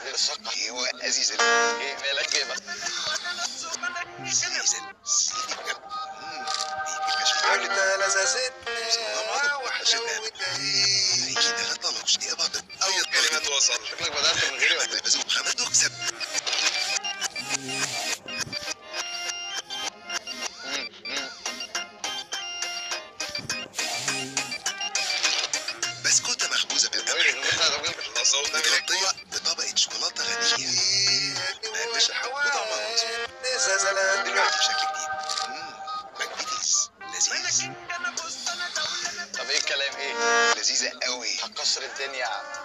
السكر ايوه لذيذ ايه مالك ايه بقى لذيذ سيدي بجد مم، دي الكشف لذاذتنا وحشتنا اي كده غطلوش دي ابعد اول كلمات وصل شكلك بدات من غيري ولا ايه بزوق خمد وكسب مم، مم. بسكوتة مخبوزة ايه بالقمح ده؟ النصاوة ده ملك متغطية بطبقة شوكولاتة غنية مقرمشة وطعمها مظبوط دلوقتي بشكل جديد مم، ماجنيتيز لذيذ طب ايه الكلام ايه لذيذة قوي هتكسر الدنيا